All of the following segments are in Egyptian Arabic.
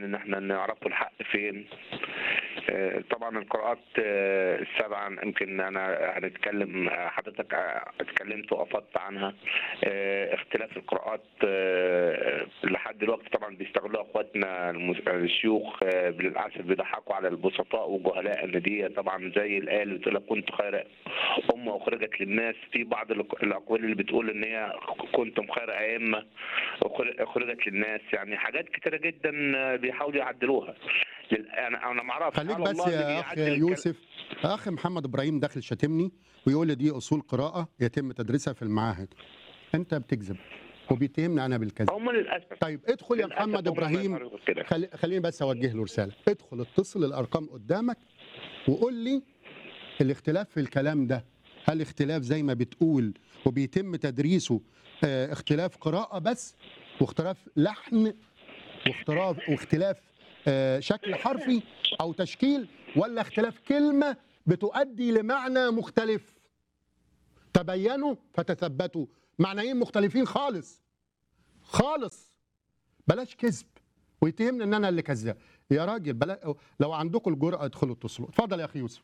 ان احنا نعرفوا الحق فين آه، طبعا القراءات آه، السبعه يمكن انا هنتكلم آه، حضرتك آه، اتكلمت وافضت عنها آه، اختلاف القراءات آه، لحد دلوقتي طبعا بيستغلوها اخواتنا المس- الشيوخ آه، للاسف بيضحكوا على البسطاء والجهلاء ان دي طبعا زي الايه اللي بتقول لك كنت خير امه اخرجت للناس في بعض الأق- الاقوال اللي بتقول ان هي كنتم خير ائمه أخر- اخرجت للناس يعني حاجات كتيره جدا آه، بيحاولوا يعدلوها لل- انا انا ما اعرفش خليك هل بس الله اللي يا اخ بيعدل الكلام- يوسف اخ محمد ابراهيم داخل شاتمني ويقول لي دي اصول قراءه يتم تدريسها في المعاهد انت بتكذب وبيتهمني انا بالكذب هم للاسف طيب ادخل يا للأسف محمد هم ما ابراهيم يقدروا كده خلي خليني بس اوجه له رساله ادخل اتصل الارقام قدامك وقول لي الاختلاف في الكلام ده هل اختلاف زي ما بتقول وبيتم تدريسه اه اختلاف قراءه بس واختلاف لحن واختلاف واختلاف اه شكل حرفي او تشكيل ولا اختلاف كلمه بتؤدي لمعنى مختلف تبينوا فتثبتوا معنيين مختلفين خالص خالص بلاش كذب ويتهمني ان انا اللي كذاب يا راجل بلا لو عندكم الجرأه ادخلوا اتصلوا اتفضل يا اخي يوسف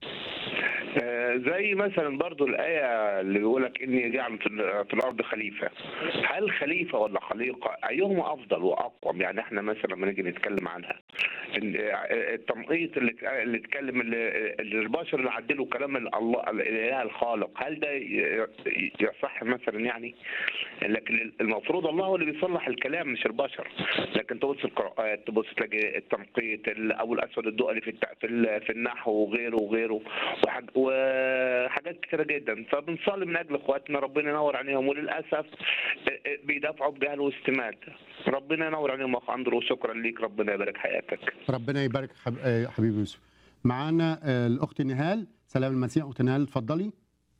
آه، زي مثلا برضو الآية اللي بيقول لك إني جعل في ال- في الأرض خليفة هل خليفة ولا خليقة أيهما أفضل وأقوم يعني إحنا مثلا لما نيجي نتكلم عنها ال- آه، التمقيت اللي اللي اتكلم اللي اللي البشر اللي عدلوا كلام الله الإله الخالق هل ده ي- يصح مثلا يعني لكن المفروض الله هو اللي بيصلح الكلام مش البشر لكن تبص القراءات تبص تلاقي التنقيط ال- او الاسود الدؤلي في التع- في ال- في النحو وغيره وغيره وحاج- وحاجات كتيره جدا فبنصلي من اجل اخواتنا ربنا ينور عليهم وللاسف بيدافعوا بجهل واستمات ربنا ينور عليهم يا اخ اندرو شكرا ليك ربنا يبارك حياتك ربنا يبارك حب... آه، حبيبي يوسف معانا آه، الاخت نهال سلام المسيح اخت نهال اتفضلي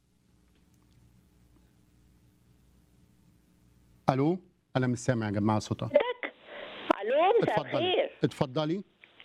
الو انا مش سامع يا جماعه صوتها الو مساء اتفضلي الخير اتفضلي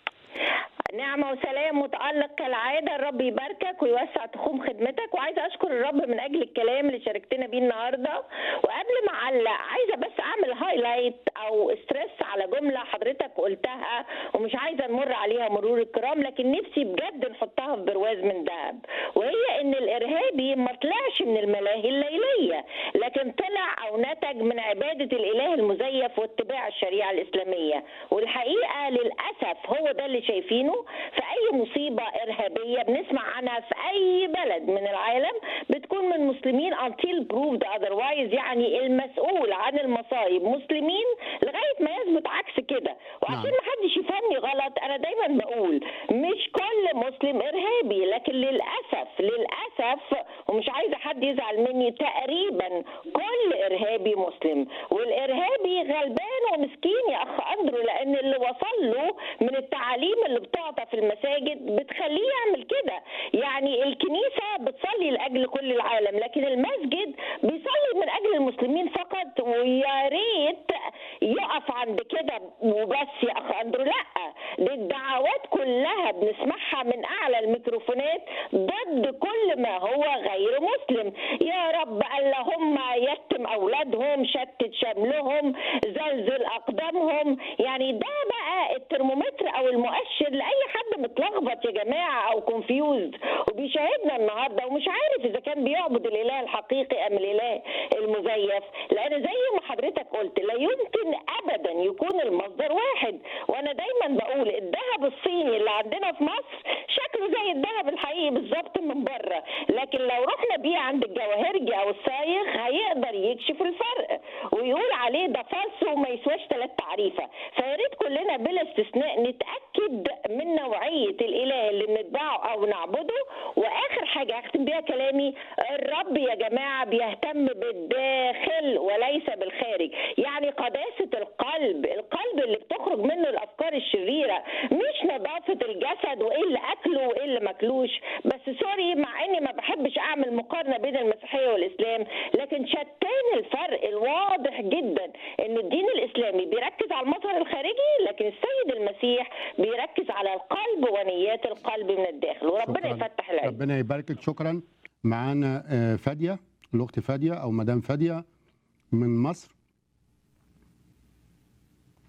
نعمة وسلام متألق كالعادة الرب يباركك ويوسع تخوم خدمتك وعايزة أشكر الرب من أجل الكلام اللي شاركتنا بيه النهاردة وقبل ما أعلق عايزة بس أعمل هايلايت أو ستريس على جملة حضرتك قلتها ومش عايزة نمر عليها مرور الكرام لكن نفسي بجد نحطها في برواز من ذهب وهي إن الإرهابي ما طلعش من الملاهي الليلية لكن طلع أو نتج من عبادة الإله المزيف واتباع الشريعة الإسلامية والحقيقة للأسف هو ده اللي شايفينه في أي مصيبة إرهابية بنسمع عنها في أي بلد من العالم بتكون من مسلمين until proved otherwise يعني المسؤول عن المصايب مسلمين لغاية ما يثبت عكس كده وعشان نعم. ما حدش يفهمني غلط أنا دايما بقول مش كل مسلم إرهابي لكن للأسف للأسف ومش عايزة حد يزعل مني تقريبا كل إرهابي مسلم والإرهابي غلبان ومسكين يا أخ أندرو لأن اللي وصل له من التعاليم اللي بتعطى في المساجد بتخليه يعمل كده يعني الكنيسة بتصلي لأجل كل العالم لكن المسجد بيصلي من أجل المسلمين فقط ويا ريت يقف عند كده وبس يا أخ أندرو لأ دي الدعوات كلها بنسمعها من أعلى الميكروفونات ضد كل ما هو غير مسلم يا رب اللهم يتم أولادهم شتت شملهم زلزل أقدامهم يعني ده بقى الترمومتر أو المؤشر لأي حد متلخبط يا جماعة أو كونفيوزد وبيشاهدنا النهاردة ومش عارف إذا كان بيعبد الإله الحقيقي أم الإله المزيف لأن زي ما حضرتك قلت لا يمكن أبدا يكون المصدر واحد وأنا دايما بقول الذهب الصيني اللي عندنا في مصر شكله زي الذهب الحقيقي بالظبط من بره لكن لو رحنا بيه عند الجواهرجي أو الصايغ هيقدر يكشف الفرق ويقول عليه ده فالص وما يسواش ثلاث تعريفه فيا ريت كلنا بلا استثناء نتاكد من نوعيه الاله اللي بنتبعه او نعبده واخر حاجه اختم بيها كلامي الرب يا جماعه بيهتم بالداخل وليس بالخارج يعني قداسه القلب القلب اللي بتخرج منه الافكار الشريره مش نظافه الجسد وايه اللي اكله وايه اللي ماكلوش بس سوري مع اني ما بحبش اعمل مقارنه بين المسيحيه والاسلام لكن شتان الفرق الواضح جدا ان الدين الاسلامي بيركز على المظهر الخارجي لكن السيد المسيح بيركز على القلب ونيات القلب من الداخل وربنا شكراً. يفتح العين ربنا يباركك شكرا معانا آه، فاديه الاخت فاديه او مدام فاديه من مصر